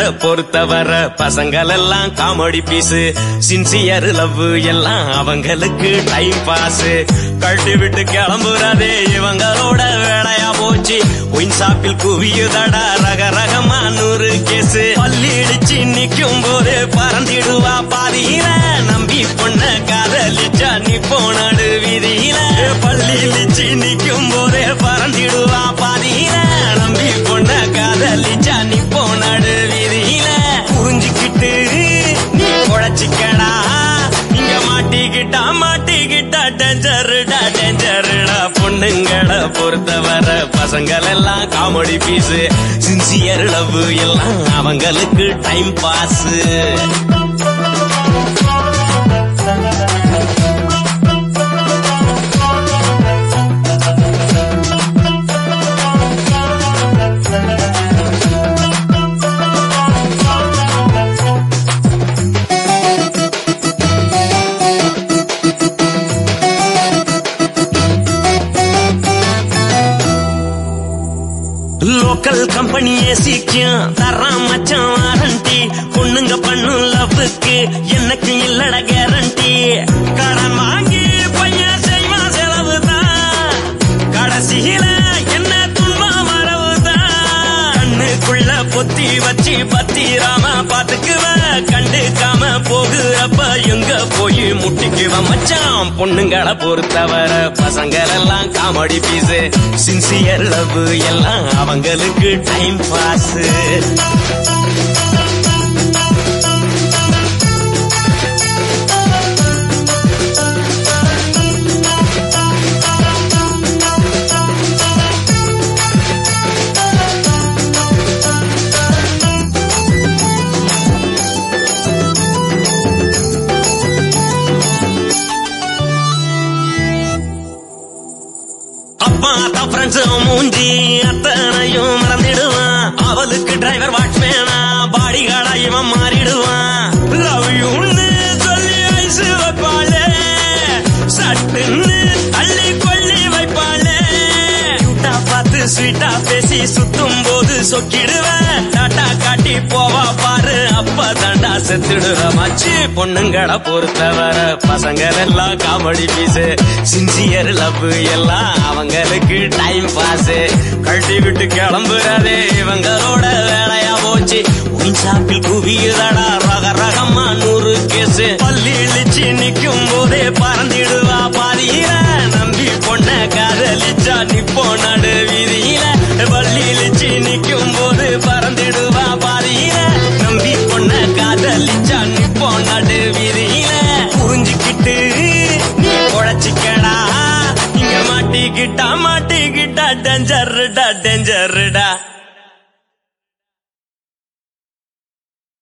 பொறுத்தவரை பசங்கள் எல்லாம் காமெடி பீஸ் சின்சியர் லவ் எல்லாம் அவங்களுக்கு டைம் பாஸ் கழட்டி விட்டு கிளம்புறதே இவங்களோட வேலையா போச்சு ஒயின் சாப்பில் குவியுதடா ரக ரகமா நூறு கேஸ் பள்ளி இடிச்சு நிக்கும் போது பறந்திடுவா பாதியில நம்பி பொண்ண காதலிச்சா நீ போனாடு வீதியில பள்ளி இடிச்சு நிக்கும் போதே பறந்திடுவா பாதியில நம்பி பொண்ண காதலிச்சா நீ போனாடு வீதியில புரிஞ்சுக்கிட்டு நீ குழைச்சிக்கடா இங்க மாட்டிக்கிட்டா மாட்டிக்கிட்டா டேஞ்சருடா டேஞ்சருடா பொண்ணுங்களை பொறுத்தவரை பசங்கள் எல்லாம் காமெடி பீஸ் சின்சியர் லவ் எல்லாம் அவங்களுக்கு டைம் பாஸ் லோக்கல் கம்பெனி ஏசிக்கும் தரான் மச்சான் வாரண்டி பொண்ணுங்க பண்ணும் லவ்வுக்கு எனக்கு இல்லட கேரண்டி கடன் வாங்கி பையன் செய்வான் செலவு தான் கடைசியில என்ன துன்பம் வரவு தான் கண்ணுக்குள்ள பொத்தி வச்சு பத்திராம பாத்துக்குவ கண்டுக்காம போகுறப்ப எங்க போய் முட்டிக்குவ மச்சான் பொண்ணுங்களை பொறுத்தவரை பசங்கள் எல்லாம் காமெடி பீஸ் சின்சியர் லவ் எல்லாம் அவங்களுக்கு டைம் பாஸ் அப்பா அத்தா ஃப்ரெண்ட்ஸ் மூஞ்சி அத்தனையும் மறந்துடுவான் அவளுக்கு டிரைவர் வாட்ச்மேனா பாடி கார்டா இவன் மாறிடுவான் லவ் யூன்னு சொல்லி ஐசு வைப்பாளே சட்டுன்னு தள்ளி கொள்ளி வைப்பாளே கியூட்டா பார்த்து ஸ்வீட்டா பேசி சுத்தும் போது சொக்கிடுவேன் டாட்டா காட்டி போவா பாரு அப்ப தாண்டா செத்துடுற மச்சி பொண்ணுங்களை பொறுத்தவரை பசங்கள் எல்லாம் காமெடி பீஸ் சின்சியர் லவ் எல்லாம் அவங்களுக்கு டைம் பாஸ் கழட்டி விட்டு கிளம்புறதே இவங்களோட வேலையா போச்சு ஒயின் ஷாப்பில் குவியுதடா ரக ரகமா நூறு கேஸ் பள்ளி இழிச்சு நிக்கும் போதே பறந்திடுவா பாதியில நம்பி பொண்ண காதலிச்சா நிப்போ நடு வீதியில பள்ளி இழிச்சு நிக்கும் போது பறந்திடுவா பாதியில நம்பி பொண்ண காதலிச்சா நிப்போ நடு வீதியில புரிஞ்சுக்கிட்டு நீ குழைச்சிக்கடா இங்க மாட்டிக்கிட்டா மாட்டிக்கிட்டா டேஞ்சருடா டேஞ்சருடா